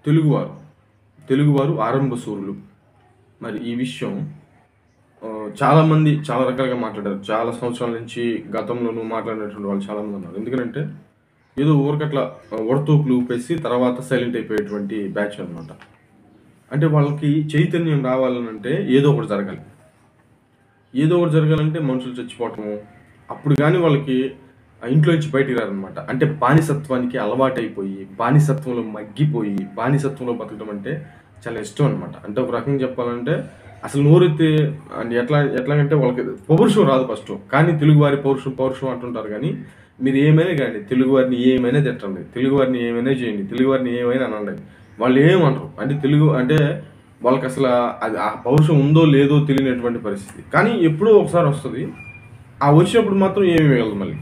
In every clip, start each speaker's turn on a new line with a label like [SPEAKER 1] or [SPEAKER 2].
[SPEAKER 1] తెలుగువారు తెలుగువారు ఆరంభ సూరులు మరి ఈ విషయం ఆ, చాలా మంది చాలా రకాలుగా మాట్లాడారు చాలా సంవత్సరాల నుంచి గతంలోనూ మాట్లాడినటువంటి వాళ్ళు చాలా మంది ఉన్నారు ఎందుకంటే ఏదో ఊరికట్లా ఉడతూపులు ఊపేసి తర్వాత సైలెంట్ అయిపోయేటువంటి బ్యాచ్ అన్నమాట అంటే వాళ్ళకి చైతన్యం రావాలనంటే ఏదో ఒకటి జరగాలి ఏదో ఒకటి జరగాలంటే మనుషులు చచ్చిపోవటము అప్పుడు కానీ వాళ్ళకి ఆ ఇంట్లో నుంచి బయటికి రారనమాట అంటే బానిసత్వానికి అలవాటైపోయి బానిసత్వంలో మగ్గిపోయి బానిసత్వంలో బతకడం అంటే చాలా ఇష్టం అనమాట అంటే ఒక రకంగా చెప్పాలంటే అసలు నోరెత్తి అంటే ఎట్లా ఎట్లాగంటే వాళ్ళకి పౌరుషం రాదు ఫస్ట్ కానీ తెలుగువారి పౌరుషం పౌరుషం అంటుంటారు కానీ మీరు ఏమైనా కానీ తెలుగువారిని ఏమైనా తిట్టండి తెలుగువారిని ఏమైనా చేయండి తెలుగువారిని ఏమైనా అనండి వాళ్ళు ఏమనరు అంటే తెలుగు అంటే వాళ్ళకి అసలు అది ఆ పౌరుషం ఉందో లేదో తెలియనటువంటి పరిస్థితి కానీ ఎప్పుడో ఒకసారి వస్తుంది ఆ వచ్చినప్పుడు మాత్రం ఏమి మిగలదు మళ్ళీ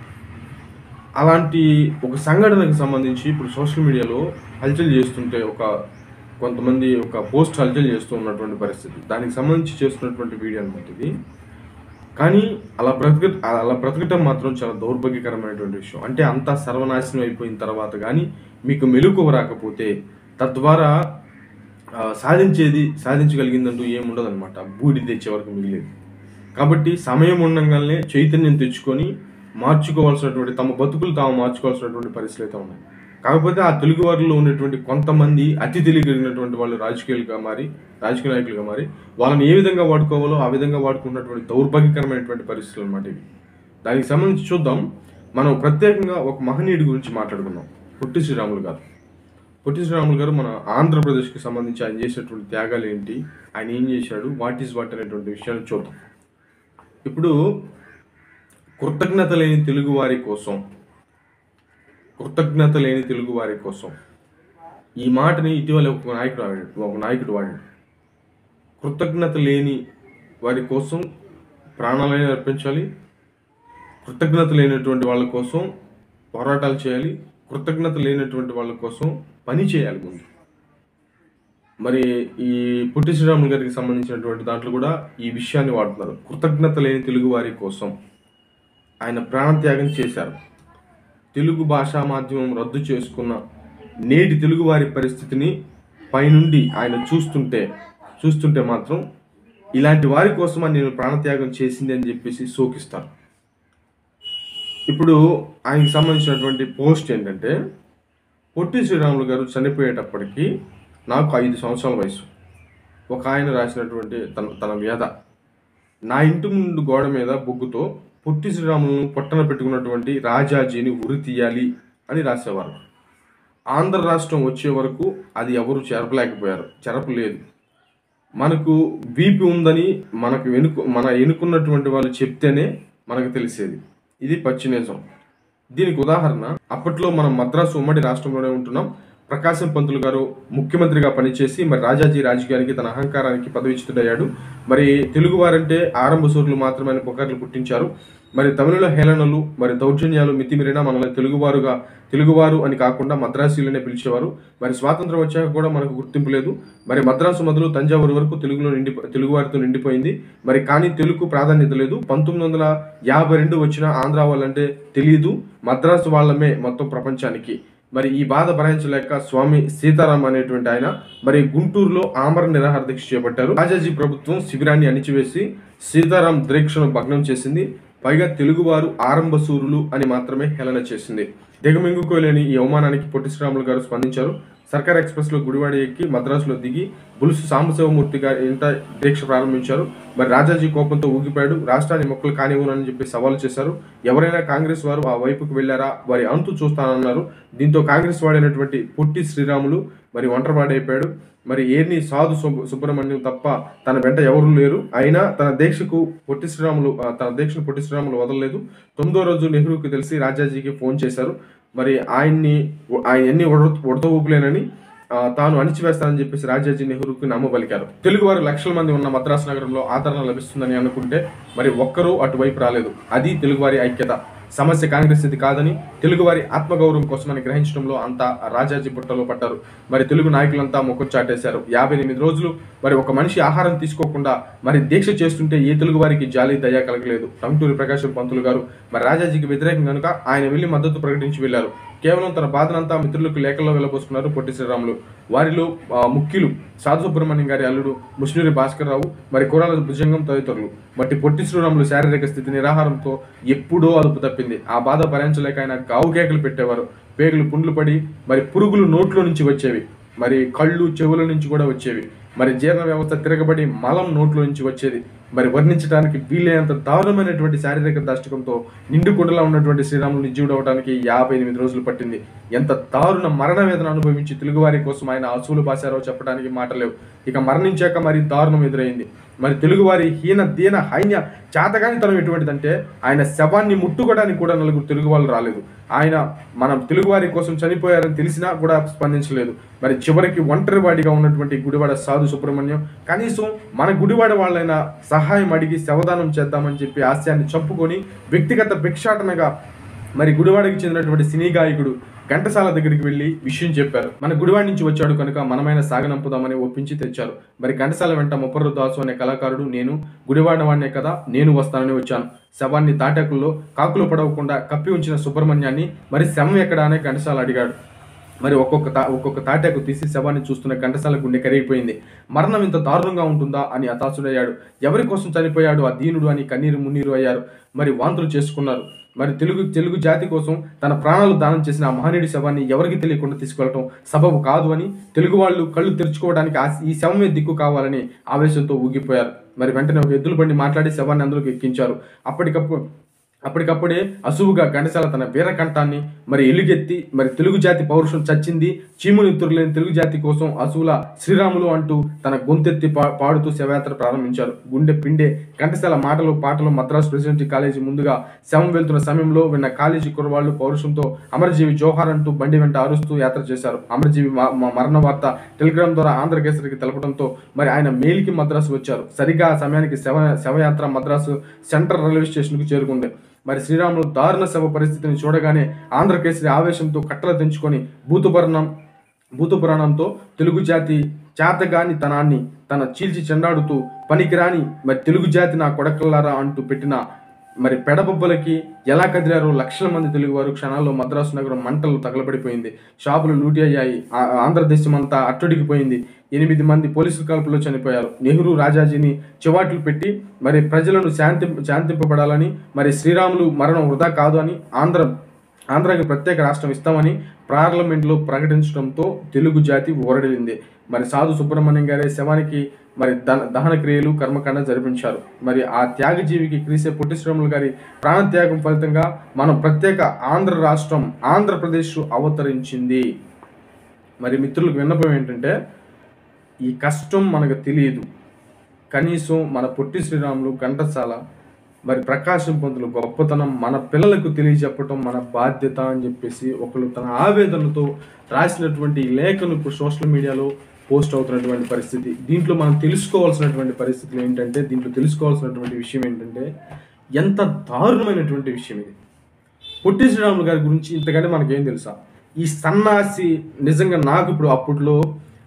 [SPEAKER 1] అలాంటి ఒక సంఘటనకు సంబంధించి ఇప్పుడు సోషల్ మీడియాలో హల్చల్ చేస్తుంటే ఒక కొంతమంది ఒక పోస్ట్ హల్చల్ చేస్తూ ఉన్నటువంటి పరిస్థితి దానికి సంబంధించి చేస్తున్నటువంటి వీడియో అనమాట ఇది కానీ అలా బ్రతక అలా బ్రతకటం మాత్రం చాలా దౌర్భాగ్యకరమైనటువంటి విషయం అంటే అంతా సర్వనాశనం అయిపోయిన తర్వాత కానీ మీకు మెలకువ రాకపోతే తద్వారా ఆ, సాధించేది సాధించగలిగిందంటూ ఏముండదు అనమాట బూడి తెచ్చే వరకు మిగిలేదు కాబట్టి సమయం ఉండగానే చైతన్యం తెచ్చుకొని మార్చుకోవాల్సినటువంటి తమ బతుకులు తాము మార్చుకోవాల్సినటువంటి పరిస్థితులు అయితే ఉన్నాయి కాకపోతే ఆ తెలుగు వారిలో ఉన్నటువంటి కొంతమంది అతి తెలియగలిగినటువంటి వాళ్ళు రాజకీయాలుగా మారి రాజకీయ నాయకులుగా మారి వాళ్ళని ఏ విధంగా వాడుకోవాలో ఆ విధంగా వాడుకున్నటువంటి దౌర్భాగ్యకరమైనటువంటి పరిస్థితులు అనమాట ఇవి దానికి సంబంధించి చూద్దాం మనం ప్రత్యేకంగా ఒక మహనీయుడి గురించి మాట్లాడుకుందాం పొట్టి శ్రీరాములు గారు పొట్టి శ్రీరాములు గారు మన ఆంధ్రప్రదేశ్కి సంబంధించి ఆయన చేసినటువంటి త్యాగాలు ఏంటి ఆయన ఏం చేశాడు వాట్ ఈస్ వాట్ అనేటువంటి విషయాలు చూద్దాం ఇప్పుడు కృతజ్ఞత లేని తెలుగు వారి కోసం కృతజ్ఞత లేని తెలుగు వారి కోసం ఈ మాటని ఇటీవల ఒక నాయకుడు వాడాడు ఒక నాయకుడు వాడాడు కృతజ్ఞత లేని వారి కోసం ప్రాణాలైనా అర్పించాలి కృతజ్ఞత లేనటువంటి వాళ్ళ కోసం పోరాటాలు చేయాలి కృతజ్ఞత లేనటువంటి వాళ్ళ కోసం పని చేయాలి ముందు మరి ఈ పొట్టి శ్రీరాములు గారికి సంబంధించినటువంటి దాంట్లో కూడా ఈ విషయాన్ని వాడుతున్నారు కృతజ్ఞత లేని తెలుగు వారి కోసం ఆయన ప్రాణత్యాగం చేశారు తెలుగు భాషా మాధ్యమం రద్దు చేసుకున్న నేటి తెలుగు వారి పరిస్థితిని పైనుండి ఆయన చూస్తుంటే చూస్తుంటే మాత్రం ఇలాంటి వారి కోసమా నేను ప్రాణత్యాగం చేసింది అని చెప్పేసి శోకిస్తారు ఇప్పుడు ఆయనకి సంబంధించినటువంటి పోస్ట్ ఏంటంటే పొట్టి శ్రీరాములు గారు చనిపోయేటప్పటికి నాకు ఐదు సంవత్సరాల వయసు ఒక ఆయన రాసినటువంటి తన తన వ్యధ నా ఇంటి ముందు గోడ మీద బొగ్గుతో పొట్టి శ్రీరాములను పొట్టన పెట్టుకున్నటువంటి రాజాజీని ఉరి తీయాలి అని రాసేవారు ఆంధ్ర రాష్ట్రం వచ్చే వరకు అది ఎవరు చెరపలేకపోయారు చెరపలేదు మనకు బీపీ ఉందని మనకు వెనుక మన ఎన్నుకున్నటువంటి వాళ్ళు చెప్తేనే మనకు తెలిసేది ఇది పచ్చి నిజం దీనికి ఉదాహరణ అప్పట్లో మనం మద్రాసు ఉమ్మడి రాష్ట్రంలోనే ఉంటున్నాం ప్రకాశం పంతులు గారు ముఖ్యమంత్రిగా పనిచేసి మరి రాజాజీ రాజకీయానికి తన అహంకారానికి పదవిచ్యుతుడయ్యాడు మరి తెలుగు వారంటే ఆరంభ సూర్యులు మాత్రమే ఆయన పుకార్లు పుట్టించారు మరి తమిళలో హేళనలు మరి దౌర్జన్యాలు మితిమిరినా మనల్ని తెలుగువారుగా తెలుగువారు అని కాకుండా మద్రాసీలనే పిలిచేవారు మరి స్వాతంత్రం వచ్చాక కూడా మనకు గుర్తింపు లేదు మరి మద్రాసు మొదలు తంజావూరు వరకు తెలుగులో నిండి తెలుగువారితో నిండిపోయింది మరి కానీ తెలుగు ప్రాధాన్యత లేదు పంతొమ్మిది వందల యాభై రెండు వచ్చిన ఆంధ్ర వాళ్ళంటే తెలియదు మద్రాసు వాళ్ళమే మొత్తం ప్రపంచానికి మరి ఈ బాధ భరించలేక స్వామి సీతారాం అనేటువంటి ఆయన మరి గుంటూరులో ఆమర నిరాహార దీక్ష చేపట్టారు రాజాజీ ప్రభుత్వం శిబిరాన్ని అణిచివేసి సీతారాం దీక్షను భగ్నం చేసింది పైగా తెలుగువారు ఆరంభ సూరులు అని మాత్రమే హేళన చేసింది దిగమింగుకోలేని ఈ అవమానానికి పొట్టి శ్రీరాములు గారు స్పందించారు సర్కార్ ఎక్స్ప్రెస్ లో గుడివాడ ఎక్కి మద్రాసులో దిగి బులుసు సాంబశివమూర్తి గారి ఇంట దీక్ష ప్రారంభించారు మరి రాజాజీ కోపంతో ఊగిపోయాడు రాష్ట్రాన్ని మొక్కలు కానివ్వనని చెప్పి సవాల్ చేశారు ఎవరైనా కాంగ్రెస్ వారు ఆ వైపుకు వెళ్లారా వారి అంతు చూస్తానన్నారు దీంతో కాంగ్రెస్ వాడైనటువంటి పొట్టి శ్రీరాములు మరి ఒంటరివాడైపోయాడు మరి ఏర్ని సాధు సుబ్- సుబ్రహ్మణ్యం తప్ప తన వెంట ఎవరు లేరు అయినా తన దీక్షకు పొట్టి శ్రీరాములు ఆ, తన దీక్షను పొట్టి శ్రీరాములు వదలలేదు తొమ్మిదో రోజు నెహ్రూకి తెలిసి రాజాజీకి ఫోన్ చేశారు మరి ఆయన్ని ఆయన ఎన్ని ఉడత ఊపులేనని ఆ, తాను అణిచివేస్తానని చెప్పేసి రాజాజీ నెహ్రూకి నమ్మబలికారు తెలుగువారు లక్షల మంది ఉన్న మద్రాసు నగరంలో ఆదరణ లభిస్తుందని అనుకుంటే మరి ఒక్కరూ అటువైపు రాలేదు అది తెలుగువారి ఐక్యత సమస్య కాంగ్రెస్ ఇది కాదని తెలుగువారి ఆత్మగౌరవం కోసమని గ్రహించడంలో అంతా రాజాజీ బుట్టలో పడ్డారు మరి తెలుగు నాయకులంతా ముఖం చాటేశారు యాభై ఎనిమిది రోజులు మరి ఒక మనిషి ఆహారం తీసుకోకుండా మరి దీక్ష చేస్తుంటే ఏ తెలుగు వారికి జాలి దయ కలగలేదు టంటూరి ప్రకాశం పంతులు గారు మరి రాజాజీకి వ్యతిరేకం కనుక ఆయన వెళ్లి మద్దతు ప్రకటించి వెళ్లారు కేవలం తన బాధనంతా మిత్రులకు లేఖల్లో వెళ్ళబోసుకున్నారు పొట్టి శ్రీరాములు వారిలో ఆ, ముఖ్యులు సాధు సుబ్రహ్మణ్యం గారి అల్లుడు ముష్నూరి భాస్కర్ రావు మరి కురాల భుజంగం తదితరులు బట్టి పొట్టి శ్రీరాములు శారీరక స్థితి నిరాహారంతో ఎప్పుడో అదుపు తప్పింది ఆ బాధ భరించలేక ఆయన గావు కేకలు పెట్టేవారు పేగులు పుండ్లు పడి మరి పురుగులు నోట్లో నుంచి వచ్చేవి మరి కళ్ళు చెవుల నుంచి కూడా వచ్చేవి మరి జీర్ణ వ్యవస్థ తిరగబడి మలం నోట్లో నుంచి వచ్చేది మరి వర్ణించడానికి వీలైనంత దారుణమైనటువంటి శారీరక దాష్టకంతో నిండు కుండలా ఉన్నటువంటి శ్రీరాములు నిజీవుడు అవడానికి యాభై ఎనిమిది రోజులు పట్టింది ఎంత దారుణ మరణ వేదన అనుభవించి తెలుగువారి కోసం ఆయన అసూలు బాసారో చెప్పడానికి మాటలేవు ఇక మరణించాక మరి దారుణం ఎదురైంది మరి తెలుగువారి హీన దీన హైన్య చేతగానితనం ఎటువంటిదంటే ఆయన శవాన్ని ముట్టుకోవడానికి కూడా నలుగురు తెలుగు వాళ్ళు రాలేదు ఆయన మనం తెలుగువారి కోసం చనిపోయారని తెలిసినా కూడా స్పందించలేదు మరి చివరికి ఒంటరి వాడిగా ఉన్నటువంటి గుడివాడ సాధు సుబ్రహ్మణ్యం కనీసం మన గుడివాడ వాళ్ళైనా సహాయం అడిగి శవదానం చేద్దామని చెప్పి ఆశయాన్ని చంపుకొని వ్యక్తిగత భిక్షాటనగా మరి గుడివాడకి చెందినటువంటి సినీ గాయకుడు ఘంటసాల దగ్గరికి వెళ్ళి విషయం చెప్పారు మన గుడివాడ నుంచి వచ్చాడు కనుక మనమైన సాగనంపుదామని ఒప్పించి తెచ్చారు మరి ఘంటసాల వెంట ముప్పర్రు దాసు అనే కళాకారుడు నేను గుడివాడ వాడినే కదా నేను వస్తానని వచ్చాను శవాన్ని తాటాకుల్లో కాకులు పడవకుండా కప్పి ఉంచిన సుబ్రహ్మణ్యాన్ని మరి శవం ఎక్కడ అనే ఘంటసాల అడిగాడు మరి ఒక్కొక్క తా ఒక్కొక్క తాటాకు తీసి శవాన్ని చూస్తున్న ఘంటసాల గుండె కరిగిపోయింది మరణం ఇంత దారుణంగా ఉంటుందా అని హతాశుడయ్యాడు ఎవరి కోసం చనిపోయాడు ఆ దీనుడు అని కన్నీరు మున్నీరు అయ్యారు మరి వాంతులు చేసుకున్నారు మరి తెలుగు తెలుగు జాతి కోసం తన ప్రాణాలు దానం చేసిన ఆ మహనీయుడి శవాన్ని ఎవరికి తెలియకుండా తీసుకెళ్లటం సబబు కాదు అని తెలుగు వాళ్ళు కళ్ళు తెరుచుకోవడానికి ఆ- ఈ శవమే దిక్కు కావాలని ఆవేశంతో ఊగిపోయారు మరి వెంటనే ఒక ఎద్దుల బండి మాట్లాడి శవాన్ని అందులోకి ఎక్కించారు అప్పటికప్పుడు అప్పటికప్పుడే అసువుగా ఘంటసాల తన వీరకంఠాన్ని మరి ఎలుగెత్తి మరి తెలుగు జాతి పౌరుషం చచ్చింది చీముని లేని తెలుగు జాతి కోసం అసువుల శ్రీరాములు అంటూ తన గొంతెత్తి పా- పాడుతూ శవయాత్ర ప్రారంభించారు గుండె పిండే ఘంటసాల మాటలు పాటలు మద్రాసు ప్రెసిడెన్సీ కాలేజీ ముందుగా శవం వెళ్తున్న సమయంలో విన్న కాలేజీ కుర్రవాళ్ళు పౌరుషంతో అమరజీవి జోహార్ అంటూ బండి వెంట అరుస్తూ యాత్ర చేశారు అమరజీవి మా- మా మరణ వార్త టెలిగ్రామ్ ద్వారా ఆంధ్రకేసరికి తెలపడంతో మరి ఆయన మేల్కి మద్రాసు వచ్చారు సరిగా ఆ సమయానికి శవ శవయాత్ర మద్రాసు సెంట్రల్ రైల్వే స్టేషన్కు చేరుకుంది మరి శ్రీరాములు దారుణ శవ పరిస్థితిని చూడగానే ఆంధ్రకేసరి ఆవేశంతో కట్టలు తెంచుకొని భూతపురాణం భూతపురాణంతో తెలుగు జాతి చేతగాని తనాన్ని తన చీల్చి చెండాడుతూ పనికిరాని మరి తెలుగు జాతి నా కొడకల్లారా అంటూ పెట్టిన మరి పెడబొబ్బలకి ఎలా కదిలారో లక్షల మంది తెలుగువారు క్షణాల్లో మద్రాసు నగరం మంటలు తగలబడిపోయింది షాపులు లూటి అయ్యాయి ఆ- ఆంధ్రదేశం అంతా అట్టడిగిపోయింది ఎనిమిది మంది పోలీసుల కాల్పులో చనిపోయారు నెహ్రూ రాజాజీని చివాట్లు పెట్టి మరి ప్రజలను శాంతి శాంతింపబడాలని మరి శ్రీరాములు మరణం వృధా కాదు అని ఆంధ్ర ఆంధ్రాకి ప్రత్యేక రాష్ట్రం ఇస్తామని పార్లమెంట్లో ప్రకటించడంతో తెలుగు జాతి ఓరడిల్లింది మరి సాధు సుబ్రహ్మణ్యం గారి శవానికి మరి దహ దహన క్రియలు కర్మకాండ జరిపించారు మరి ఆ త్యాగజీవికి క్రీసే పొట్టి శ్రీరాములు గారి ప్రాణత్యాగం ఫలితంగా మనం ప్రత్యేక ఆంధ్ర రాష్ట్రం ఆంధ్రప్రదేశ్ అవతరించింది మరి మిత్రులకు విన్నపం ఏంటంటే ఈ కష్టం మనకు తెలియదు కనీసం మన పొట్టి శ్రీరాములు ఘంటసాల మరి ప్రకాశం పంతులు గొప్పతనం మన పిల్లలకు తెలియజెప్పటం మన బాధ్యత అని చెప్పేసి ఒకళ్ళు తన ఆవేదనతో రాసినటువంటి ఈ లేఖను ఇప్పుడు సోషల్ మీడియాలో పోస్ట్ అవుతున్నటువంటి పరిస్థితి దీంట్లో మనం తెలుసుకోవాల్సినటువంటి పరిస్థితులు ఏంటంటే దీంట్లో తెలుసుకోవాల్సినటువంటి విషయం ఏంటంటే ఎంత దారుణమైనటువంటి విషయం ఇది పొట్టి శ్రీరాములు గారి గురించి ఇంతకంటే మనకేం తెలుసా ఈ సన్నాసి నిజంగా నాకు ఇప్పుడు అప్పట్లో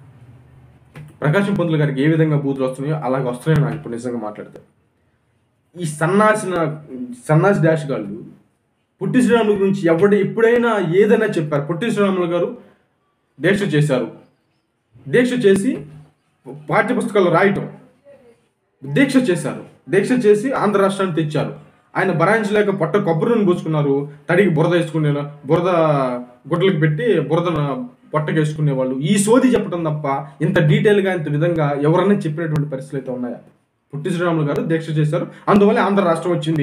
[SPEAKER 1] ప్రకాశం పంతులు గారికి ఏ విధంగా బూతులు వస్తున్నాయో అలాగే వస్తున్నాయో నాకు ఇప్పుడు నిజంగా మాట్లాడితే ఈ సన్నాసిన సన్నాసి డాష్ గాళ్ళు పొట్టి శ్రీరాములు గురించి ఎవడ ఎప్పుడైనా ఏదైనా చెప్పారు పొట్టి శ్రీరాములు గారు దీక్ష చేశారు దీక్ష చేసి పాఠ్య పుస్తకాలు రాయటం దీక్ష చేశారు దీక్ష చేసి ఆంధ్ర రాష్ట్రాన్ని తెచ్చారు ఆయన భరాయించలేక పొట్ట కొబ్బరి నూనె పోసుకున్నారు తడికి బురద వేసుకునే బురద గుడ్డలకు పెట్టి బురద పొట్టకి వేసుకునే వాళ్ళు ఈ సోది చెప్పడం తప్ప ఇంత డీటెయిల్గా ఇంత విధంగా ఎవరన్నా చెప్పినటువంటి పరిస్థితులు అయితే ఉన్నాయా పుట్టి శ్రీరాములు గారు దీక్ష చేశారు అందువల్ల ఆంధ్ర రాష్ట్రం వచ్చింది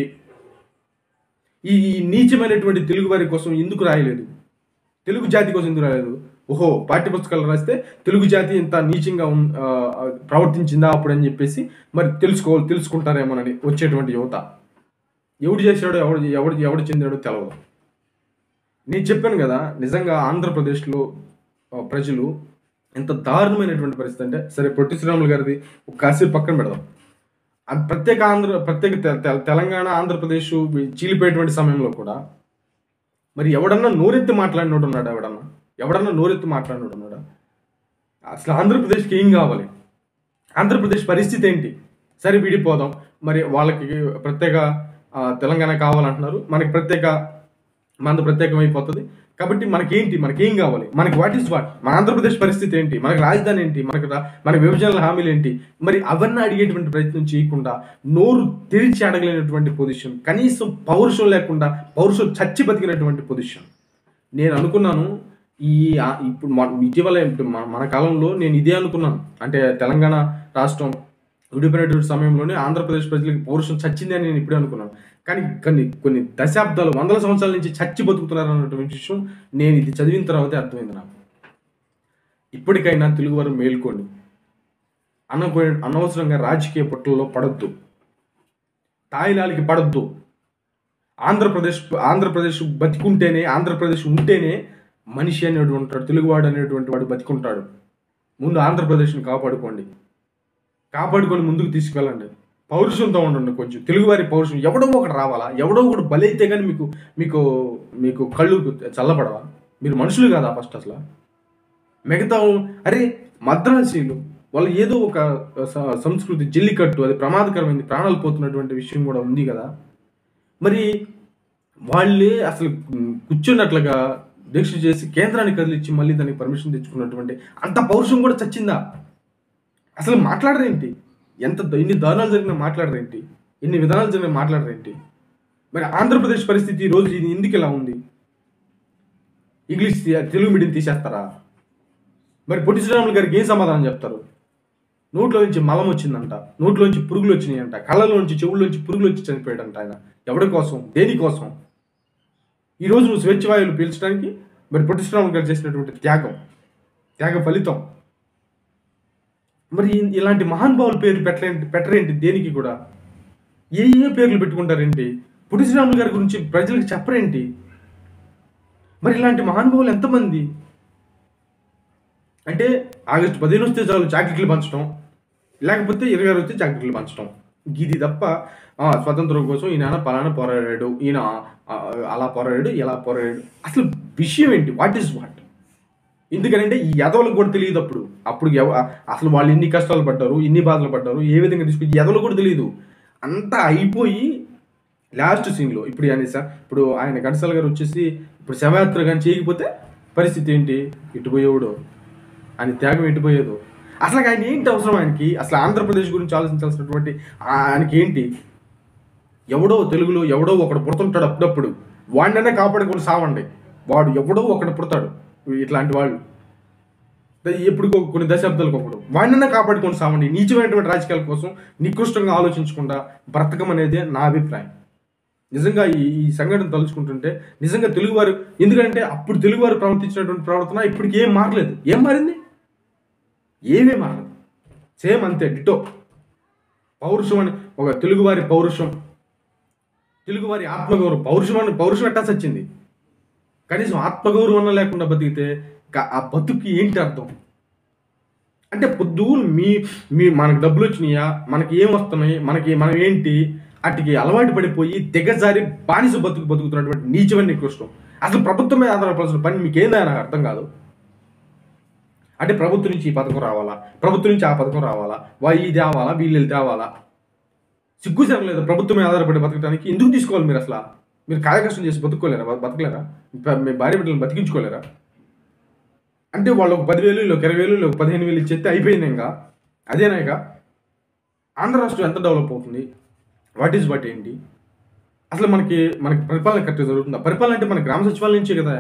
[SPEAKER 1] ఈ ఈ నీచమైనటువంటి తెలుగు వారి కోసం ఎందుకు రాయలేదు తెలుగు జాతి కోసం ఎందుకు రాయలేదు ఓహో పాఠ్య పుస్తకాలు రాస్తే తెలుగు జాతి ఇంత నీచంగా ఉన్- ఆ, ఆ, ప్రవర్తించిందా అప్పుడు అని చెప్పేసి మరి తెలుసుకోవాలి తెలుసుకుంటారేమోనని వచ్చేటువంటి యువత ఎవడు చేశాడో ఎవడు ఎవడు ఎవడు చెందాడో తెలవదు నేను చెప్పాను కదా నిజంగా ఆంధ్రప్రదేశ్లో ఆ, ప్రజలు ఎంత దారుణమైనటువంటి పరిస్థితి అంటే సరే పొట్టి శ్రీరాములు గారిది ఒక కాసేపు పక్కన పెడదాం అది ప్రత్యేక ఆంధ్ర ప్రత్యేక తె- తె- తెలంగాణ ఆంధ్రప్రదేశ్ చీలిపోయేటువంటి సమయంలో కూడా మరి ఎవడన్నా నోరెత్తి మాట్లాడినోడు ఉన్నాడా ఎవడన్నా ఎవడన్నా నోరెత్తి మాట్లాడినోడు ఉన్నాడా అసలు ఆంధ్రప్రదేశ్కి ఏం కావాలి ఆంధ్రప్రదేశ్ పరిస్థితి ఏంటి సరే విడిపోదాం మరి వాళ్ళకి ప్రత్యేక ఆ, తెలంగాణ కావాలంటున్నారు మనకి ప్రత్యేక మనది ప్రత్యేకం అయిపోతుంది కాబట్టి మనకేంటి మనకేం కావాలి మనకి వాట్ ఈస్ వాట్ మన ఆంధ్రప్రదేశ్ పరిస్థితి ఏంటి మనకి రాజధాని ఏంటి మనకి రా- మన విభజనల హామీలు ఏంటి మరి అవన్నీ అడిగేటువంటి ప్రయత్నం చేయకుండా నోరు తెరిచి అడగలేనటువంటి పొజిషన్ కనీసం పౌరుషం లేకుండా పౌరుషం చచ్చి బతికినటువంటి పొజిషన్ నేను అనుకున్నాను ఈ ఆ- ఇప్పుడు మన- ఇటీవల ఇప్పుడు మన మన కాలంలో నేను ఇదే అనుకున్నాను అంటే తెలంగాణ రాష్ట్రం విడిపోయినటువంటి సమయంలోనే ఆంధ్రప్రదేశ్ ప్రజలకి పౌరుషం చచ్చింది అని నేను ఇప్పుడే అనుకున్నాను కానీ కొన్ని కొన్ని దశాబ్దాలు వందల సంవత్సరాల నుంచి చచ్చి బతుకుతున్నారు అన్నటువంటి విషయం నేను ఇది చదివిన తర్వాతే అర్థమైంది నాకు ఇప్పటికైనా తెలుగువారు మేల్కోండి అనకో అనవసరంగా రాజకీయ పుట్టల్లో పడద్దు తాయిలాలకి పడద్దు ఆంధ్రప్రదేశ్ ఆంధ్రప్రదేశ్ బతికుంటేనే ఆంధ్రప్రదేశ్ ఉంటేనే మనిషి అనేటువంటి ఉంటాడు తెలుగువాడు అనేటువంటి వాడు బతికుంటాడు ముందు ఆంధ్రప్రదేశ్ని కాపాడుకోండి కాపాడుకొని ముందుకు తీసుకెళ్ళండి పౌరుషంతో ఉండండి కొంచెం తెలుగువారి పౌరుషం ఎవడో ఒకటి రావాలా ఎవడో ఒకటి బలైతే కానీ మీకు మీకు మీకు కళ్ళు చల్లబడవా మీరు మనుషులు కాదా ఫస్ట్ అసలు మిగతా అరే మద్రాసీలు వాళ్ళు ఏదో ఒక స- సంస్కృతి జల్లికట్టు అది ప్రమాదకరమైంది ప్రాణాలు పోతున్నటువంటి విషయం కూడా ఉంది కదా మరి వాళ్ళే అసలు కూర్చున్నట్లుగా దీక్ష చేసి కేంద్రానికి కదిలిచ్చి మళ్ళీ దానికి పర్మిషన్ తెచ్చుకున్నటువంటి అంత పౌరుషం కూడా చచ్చిందా అసలు మాట్లాడరేంటి ఎంత ద- ఎన్ని దారుణాలు జరిగినా మాట్లాడరేంటి ఎన్ని విధానాలు జరిగినా మాట్లాడరేంటి మరి ఆంధ్రప్రదేశ్ పరిస్థితి ఈ రోజు ఇది ఎందుకు ఇలా ఉంది ఇంగ్లీష్ తీ- తెలుగు మీడియం తీసేస్తారా మరి పొట్టి శ్రీరాములు గారికి ఏం సమాధానం చెప్తారు నోట్లో నుంచి మలం వచ్చిందంట నోట్లో నుంచి పురుగులు వచ్చినాయంట కళ్ళలో నుంచి చెవుల్లో నుంచి పురుగులు వచ్చి చనిపోయాడంట ఆయన ఎవరి కోసం దేనికోసం ఈ రోజు నువ్వు స్వేచ్ఛ వాయువులు పీల్చడానికి మరి పొట్టి శ్రీరాములు గారు చేసినటువంటి త్యాగం త్యాగ ఫలితం మరి ఇ- ఇలాంటి మహానుభావుల పేరు పెట్టలేంటి పెట్టరేంటి దేనికి కూడా ఏ ఏ పేర్లు పెట్టుకుంటారేంటి పొట్టి శ్రీరాములు గారి గురించి ప్రజలకు చెప్పరేంటి మరి ఇలాంటి మహానుభావులు ఎంతమంది అంటే ఆగస్టు పదిహేను వస్తే చాలు చాక్లెట్లు పంచడం లేకపోతే ఇరవై ఆరు వస్తే చాక్లెట్లు పంచడం ఇది తప్ప ఆ, స్వతంత్రం కోసం ఈయన పలానా పోరాడాడు ఈయన ఆ, అలా పోరాడాడు ఇలా పోరాడాడు అసలు విషయం ఏంటి వాట్ ఈస్ వాట్ ఎందుకంటే ఈ యదవులకు కూడా తెలియదు అప్పుడు అప్పుడు ఎవ- అసలు వాళ్ళు ఎన్ని కష్టాలు పడ్డారు ఎన్ని బాధలు పడ్డారు ఏ విధంగా తీసుకొచ్చి యదవులకు కూడా తెలియదు అంతా అయిపోయి లాస్ట్ సీన్లో ఇప్పుడు ఆయన స- ఇప్పుడు ఆయన గడసల గారు వచ్చేసి ఇప్పుడు శవయాత్ర కానీ చేయకపోతే పరిస్థితి ఏంటి ఇటుపోయేవాడు ఆయన త్యాగం ఎటుపోయేదు అసలు ఆయన ఏంటి అవసరం ఆయనకి అసలు ఆంధ్రప్రదేశ్ గురించి ఆలోచించాల్సినటువంటి ఆ- ఆయనకి ఏంటి ఎవడో తెలుగులో ఎవడో ఒకడు పుడుతుంటాడు అప్పుడప్పుడు వాడినైనా కాపాడుకొని సావండి వాడు ఎవడో ఒకడు పుడతాడు ఇట్లాంటి వాళ్ళు ఎప్పుడు కొన్ని దశాబ్దాలకు ఒకడు వాడినైనా కాపాడుకొని సావండి నీచమైనటువంటి రాజకీయాల కోసం నికృష్టంగా ఆలోచించకుండా బ్రతకం అనేది నా అభిప్రాయం నిజంగా ఈ ఈ సంఘటన తలుచుకుంటుంటే నిజంగా తెలుగువారు ఎందుకంటే అప్పుడు తెలుగువారు ప్రవర్తించినటువంటి ప్రవర్తన ఇప్పటికి ఏం మారలేదు ఏం మారింది ఏమీ మారలేదు సేమ్ అంతే డిటో పౌరుషం అని ఒక తెలుగువారి పౌరుషం తెలుగువారి ఆత్మగౌరవం పౌరుషం అని పౌరుషం ఎట్టా సచ్చింది కనీసం ఆత్మగౌరవం అన్న లేకుండా బతికితే క- ఆ బతుకి ఏంటి అర్థం అంటే పొద్దు మీ మీ మనకు డబ్బులు వచ్చినాయా మనకి ఏం వస్తున్నాయి మనకి మనం ఏంటి వాటికి అలవాటు పడిపోయి దిగజారి బానిస బతుకు బతుకుతున్నటువంటి నీచమైన నికృష్టం అసలు ప్రభుత్వమే ఆధారపడాల్సిన పని మీకేందా నాకు అర్థం కాదు అంటే ప్రభుత్వం నుంచి ఈ పథకం రావాలా ప్రభుత్వం నుంచి ఆ పథకం రావాలా వా ఈ తేవాలా వీళ్ళు తేవాలా సిగ్గు జరగలేదు ప్రభుత్వమే ఆధారపడి బతకడానికి ఎందుకు తీసుకోవాలి మీరు అసలు మీరు కాయకష్టం చేసి బతుక్కోలేరా బ- బతకలేరా ప- మీ భార్య బిడ్డలను బతికించుకోలేరా అంటే వాళ్ళు ఒక పదివేలు వీళ్ళు ఒక ఇరవై వేలు వీళ్ళు ఒక పదిహేను వేలు ఇచ్చేస్తే అయిపోయింది ఇంకా అదేనా ఇక ఆంధ్ర రాష్ట్రం ఎంత డెవలప్ అవుతుంది వాట్ ఈజ్ వాట్ ఏంటి అసలు మనకి మనకి పరిపాలన కరెక్ట్గా జరుగుతుందా పరిపాలన అంటే మన గ్రామ సచివాలయం నుంచే కదా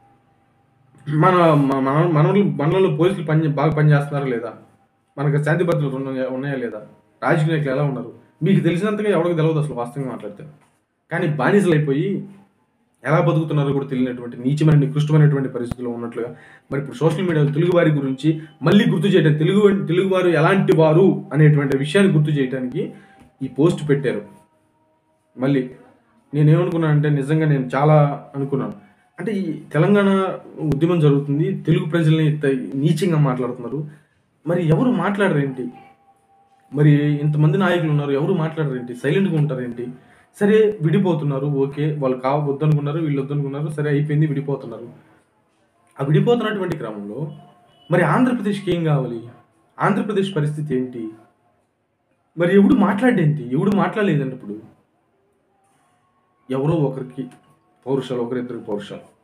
[SPEAKER 1] మన మన మన- మనలో మనలో పోలీసులు పని బాగా పనిచేస్తున్నారా లేదా మనకు శాంతి భద్రతలు ఉన్నాయా ఉన్నాయా లేదా రాజకీయ నాయకులు ఎలా ఉన్నారు మీకు తెలిసినంతగా ఎవరికి తెలియదు అసలు వాస్తవంగా మాట్లాడితే కానీ బానిసలు అయిపోయి ఎలా బతుకుతున్నారో కూడా తెలియనటువంటి నీచమైన నికృష్టమైనటువంటి పరిస్థితుల్లో ఉన్నట్లుగా మరి ఇప్పుడు సోషల్ మీడియాలో తెలుగు వారి గురించి మళ్ళీ గుర్తు చేయడం తెలుగు తెలుగు వారు ఎలాంటి వారు అనేటువంటి విషయాన్ని గుర్తు చేయడానికి ఈ పోస్ట్ పెట్టారు మళ్ళీ నేనేమనుకున్నానంటే నిజంగా నేను చాలా అనుకున్నాను అంటే ఈ తెలంగాణ ఉద్యమం జరుగుతుంది తెలుగు ప్రజల్ని ఇంత నీచంగా మాట్లాడుతున్నారు మరి ఎవరు మాట్లాడరేంటి మరి ఇంతమంది నాయకులు ఉన్నారు ఎవరు మాట్లాడరేంటి సైలెంట్గా ఉంటారేంటి సరే విడిపోతున్నారు ఓకే వాళ్ళు కావ వద్దనుకున్నారు వీళ్ళు వద్దనుకున్నారు సరే అయిపోయింది విడిపోతున్నారు ఆ విడిపోతున్నటువంటి క్రమంలో మరి ఆంధ్రప్రదేశ్కి ఏం కావాలి ఆంధ్రప్రదేశ్ పరిస్థితి ఏంటి మరి ఎవడు మాట్లాడేంటి ఎవడు మాట్లాడలేదండి ఇప్పుడు ఎవరో ఒకరికి పౌరుషాలు ఒకరిద్దరికి పౌరుషాలు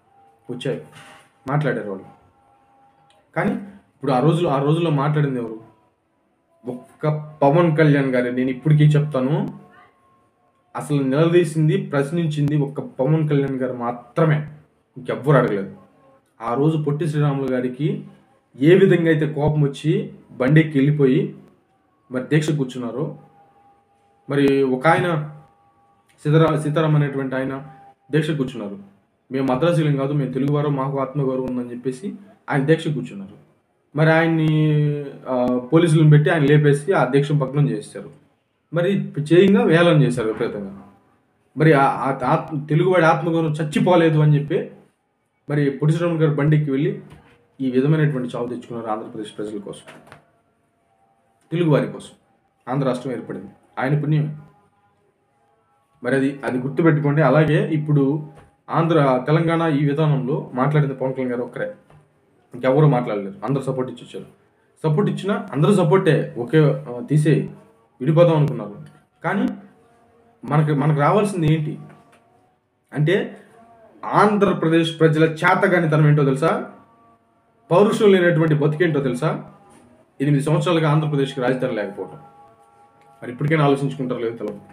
[SPEAKER 1] వచ్చాయి మాట్లాడారు వాళ్ళు కానీ ఇప్పుడు ఆ రోజులు ఆ రోజుల్లో మాట్లాడింది ఎవరు ఒక్క పవన్ కళ్యాణ్ గారు నేను ఇప్పటికీ చెప్తాను అసలు నిలదీసింది ప్రశ్నించింది ఒక్క పవన్ కళ్యాణ్ గారు మాత్రమే ఇంకెవ్వరు అడగలేదు ఆ రోజు పొట్టి శ్రీరాములు గారికి ఏ విధంగా అయితే కోపం వచ్చి బండికి వెళ్ళిపోయి మరి దీక్ష కూర్చున్నారో మరి ఒక ఆయన సీతారా సీతారాం అనేటువంటి ఆయన దీక్ష కూర్చున్నారు మేము మద్రాసీలం కాదు మేము తెలుగువారు మాకు ఆత్మగౌరవం ఉందని చెప్పేసి ఆయన దీక్ష కూర్చున్నారు మరి ఆయన్ని ఆ, పోలీసులను పెట్టి ఆయన లేపేసి ఆ దీక్ష భగ్నం చేశారు మరి చేయంగా వేలం చేశారు విపరీతంగా మరి ఆ- ఆ ఆత్మ తెలుగువాడి ఆత్మగౌరవం చచ్చిపోలేదు అని చెప్పి మరి పురుషురామ్ గారు బండికి వెళ్ళి ఈ విధమైనటువంటి చావు తెచ్చుకున్నారు ఆంధ్రప్రదేశ్ ప్రజల కోసం తెలుగువారి కోసం ఆంధ్ర రాష్ట్రం ఏర్పడింది ఆయన పుణ్యమే మరి అది అది గుర్తుపెట్టుకోండి అలాగే ఇప్పుడు ఆంధ్ర తెలంగాణ ఈ విధానంలో మాట్లాడింది పవన్ కళ్యాణ్ గారు ఒక్కరే ఇంకెవరు మాట్లాడలేరు అందరూ సపోర్ట్ ఇచ్చి వచ్చారు సపోర్ట్ ఇచ్చినా అందరూ సపోర్టే ఒకే ఆ, తీసేయి విడిపోదాం అనుకున్నారు కానీ మనకు మనకు రావాల్సింది ఏంటి అంటే ఆంధ్రప్రదేశ్ ప్రజల చేతగానితనం ఏంటో తెలుసా పౌరుషం లేనటువంటి బతికేంటో తెలుసా ఎనిమిది సంవత్సరాలుగా ఆంధ్రప్రదేశ్కి రాజధాని లేకపోవడం మరి ఇప్పటికైనా ఆలోచించుకుంటారు లేదు తెలియదు